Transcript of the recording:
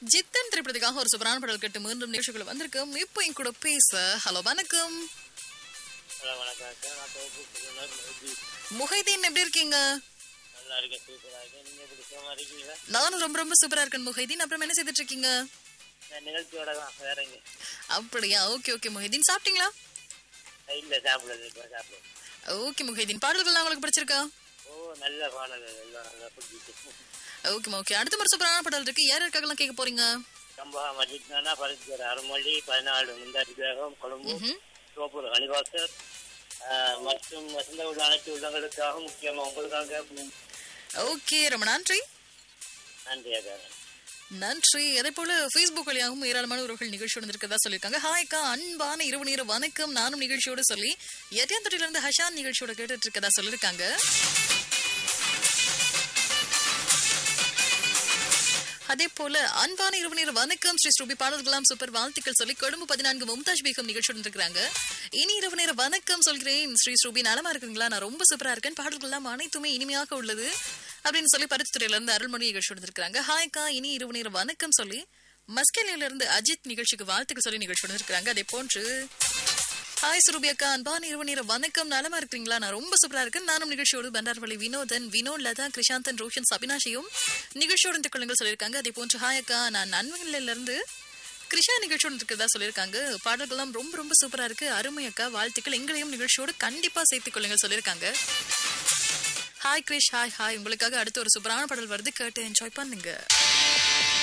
ஜித்தன் திரைப்படத்துக்காக ஒரு சூப்பரான பாடல் கேட்டு மீண்டும் நிகழ்ச்சிகள் வந்திருக்கோம் இப்போ என் கூட பேச ஹலோ வணக்கம் ஹலோ வணக்கம் அக்கா நான் தொகுப்பு புதுநர் மோதி முஹைதீன் எப்படி இருக்கீங்க நல்லா இருக்கேன் சூப்பராக இருக்கேன் நீங்கள் எப்படி சுகமாக இருக்கீங்களா நானும் ரொம்ப ரொம்ப சூப்பரா இருக்கேன் முஹைதீன் அப்புறம் என்ன செய்துட்டு இருக்கீங்க நான் நிகழ்ச்சியோட தான் வேறங்க அப்படியா ஓகே ஓகே முஹைதீன் சாப்பிட்டீங்களா இல்லை சாப்பிடுறது இப்போ சாப்பிடுறது ஓகே முஹைதீன் பாடல்கள்லாம் உங்களுக்கு பிடிச்சிருக்கா ஓ நல்ல பாடல் எல்லாம் நல்லா பிடிச்சிட்டு ஓகே ஓகே அடுத்த ஒரு சூப்பரான பாடல் இருக்கு யார் யாருக்காகலாம் கேட்க போறீங்க கம்பா மஜித்னானா பரிசுத்தர் அருமொழி பதினாலு முந்தாடி தேகம் கொழும்பு சோப்பூர் அணிவாசர் மற்றும் வசந்த உள்ள அனைத்து உள்ளங்களுக்காக முக்கியமாக உங்களுக்காக ஓகே ரொம்ப நன்றி நன்றி அக்கா நன்றி அதே போல Facebook வழியாகவும் ஏராளமான உறவுகள் நிகழ்ச்சியோடு இருக்கிறதா சொல்லியிருக்காங்க ஹாய்க்கா அன்பான இரவு நேர வணக்கம் நானும் நிகழ்ச்சியோட சொல்லி எட்டியாந்தொட்டில இருந்து ஹஷான் நிகழ்ச்சியோட கேட்டுட்டு இருக்கதா சொல்லியிருக்காங்க அதே போல அன்பான இரவு நேர வணக்கம் ஸ்ரீ ஸ்ரூபி பாடல்களாம் சூப்பர் வாழ்த்துக்கள் சொல்லி கொழும்பு பதினான்கு மும்தாஜ் பேகம் நிகழ்ச்சியோடு இருக்கிறாங்க இனி இரவு நேர வணக்கம் சொல்கிறேன் ஸ்ரீ ஸ்ரூபி நலமா இருக்குங்களா நான் ரொம்ப சூப்பரா இருக்கேன் பாடல்கள்லாம் அனைத்துமே இனிமையாக உள்ளது அப்படின்னு சொல்லி பருத்தித்துறையில இருந்து அருள்மொழி நிகழ்ச்சி வந்திருக்காங்க ஹாய்க்கா இனி இரவு நேர வணக்கம் சொல்லி மஸ்கேலியில இருந்து அஜித் நிகழ்ச்சிக்கு வாழ்த்துக்கள் சொல்லி நிகழ்ச்சி வந்திருக்காங்க அதே போன்று ஹாய் சுரூபி அக்கா அன்பான இரவு நேர வணக்கம் நலமா இருக்கீங்களா நான் ரொம்ப சூப்பரா இருக்கேன் நானும் நிகழ்ச்சியோடு பண்டார்வழி வினோதன் வினோத் லதா கிருஷாந்தன் ரோஷன் சபினாஷியும் நிகழ்ச்சியோடு இந்த கொள்ளுங்கள் சொல்லியிருக்காங்க அதே போன்று ஹாய் அக்கா நான் நன்மையில இருந்து கிருஷா நிகழ்ச்சியோடு இருக்கிறதா சொல்லியிருக்காங்க பாடல்கள்லாம் ரொம்ப ரொம்ப சூப்பரா இருக்கு அருமை அக்கா வாழ்த்துக்கள் எங்களையும் நிகழ்ச்சியோடு கண்டிப்பா சேர்த்துக் கொள்ளுங்கள் சொல்லியிருக்காங்க ஹாய் கிரிஷ் ஹாய் ஹாய் உங்களுக்காக அடுத்து ஒரு சூப்பரான பாடல் வருது கேட்டு என்ஜாய் பண்ணுங்க